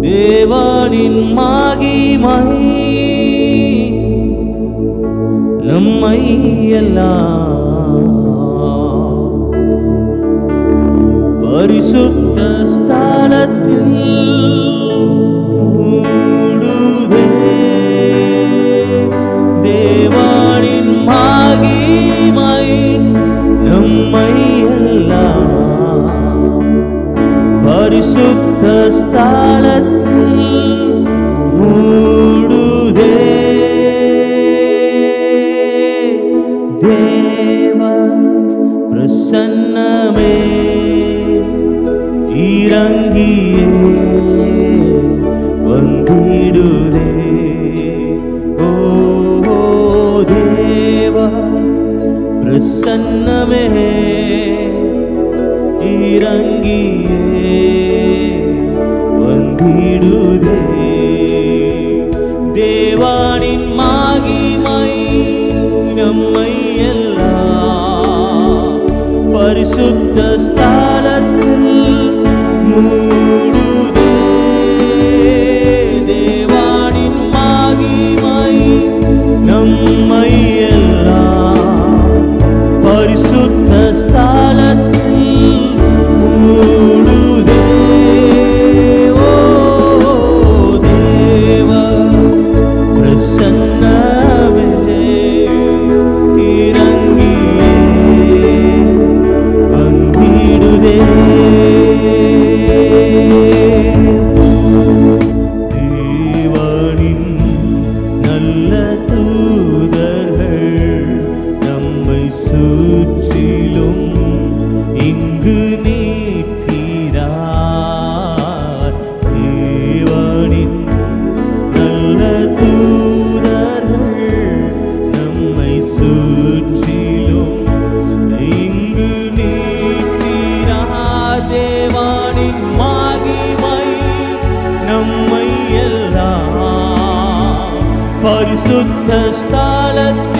தேவனின் மகிமை நம்மை எல்லாம் பரிசுத்த ஸ்தலத்தில் மூடுதே தேவனின் மகிமை நம்மை எல்லாம் பரிசுத்த ஸ்தலத்தில் மூடுதே தேவ பிரசன்னமே இறங்கியே வந்திடுதே ஓ தேவ பிரசன்னமே இறங்கியே வந்திடுதே தேவானின் மகிமை நம்மை எல்லாம் பரிசுத்த ஸ்தலத்தில் மூடுதே தேவானின் மகிமை நம்மை எல்லாம் பரிசுத்த ஸ்தலத்தில் மூடுதே ஓ தேவ பிரசன்னமே இறங்கியே வந்திடுதே தேவனின் நல்ல தூதர்கள் நம்மை சுற்றிலும் இங்கு நிற்கிறார் தேவனின் நல்ல தூதர்கள் நம்மை சுற்றிலும் இங்கு நிற்கிறார் தேவானின் மகிமை நம்மை எல்லாம் பரிசுத்த ஸ்தலத்தில்